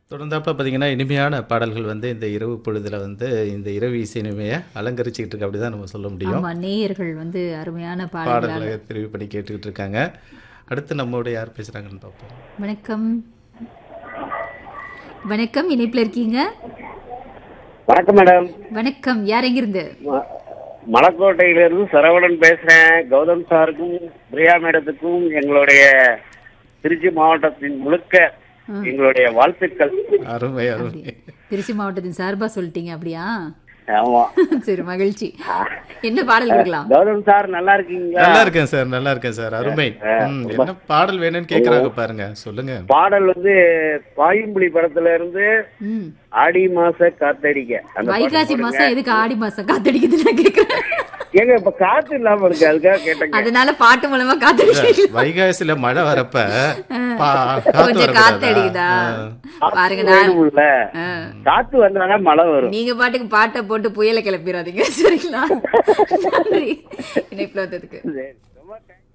தொடர்ந்தாப்புல பார்த்தீங்கன்னா இனிமையான பாடல்கள் வந்து இந்த இரவு பொழுதுல வந்து இந்த இரவு இசை இனிமையை அலங்கரிச்சுக்கிட்டு இருக்கு அப்படிதான் நம்ம சொல்ல முடியும் ஆமா நேயர்கள் வந்து அருமையான பாடல்கள் பாடல்களை தெரிவு பண்ணி கேட்டுக்கிட்டு இருக்காங்க அடுத்து நம்மோட யார் பேசுறாங்கன்னு பார்ப்போம் வணக்கம் வணக்கம் இணைப்புல இருக்கீங்க வணக்கம் மேடம் வணக்கம் யார் எங்கிருந்து ம- மலக்கோட்டையிலிருந்து சரவணன் பேசுறேன் கௌதம் சாருக்கும் பிரியா மேடத்துக்கும் எங்களுடைய திருச்சி மாவட்டத்தின் முழுக்க எங்களுடைய வாழ்த்துக்கள் அருமை அருமை திருச்சி மாவட்டத்தின் சார்பா சொல்லிட்டீங்க அப்படியா ஆமா சரி மகிழ்ச்சி என்ன பாடல் கொடுக்கலாம் கௌதம் சார் நல்லா இருக்கீங்களா நல்லா இருக்கேன் சார் நல்லா இருக்கேன் சார் அருமை ம், என்ன பாடல் வேணும்னு கேக்குறாங்க பாருங்க சொல்லுங்க பாடல் வந்து பாயும்புலி படத்துல இருந்து ம் ஆடி மாச காத்தடிக்க அந்த பாட்டு வைகாசி போடுங்க. மாசம் எதுக்கு ஆடி மாசம் காத்தடிக்குதுன்னு நான் கேக்குறேன் ஏங்க இப்ப காத்து இல்லாம இருக்கு அதுக்காக கேட்டேங்க அதனால பாட்டு மூலமா காத்தடிக்க வைகாசில மழை வரப்ப பா- காத்து கொஞ்சம் காத்து வரக்கூடாதா? அடிக்குதா ஆ. பாருங்க நான் வேணும்ல ஆ. காத்து வந்தாதான் மழை வரும் நீங்க பாட்டுக்கு பாட்டை போட்டு புயலை கிளப்பிடாதீங்க சரிங்களா நன்றி இணைப்புல வந்ததுக்கு சரி, ரொம்ப thanks.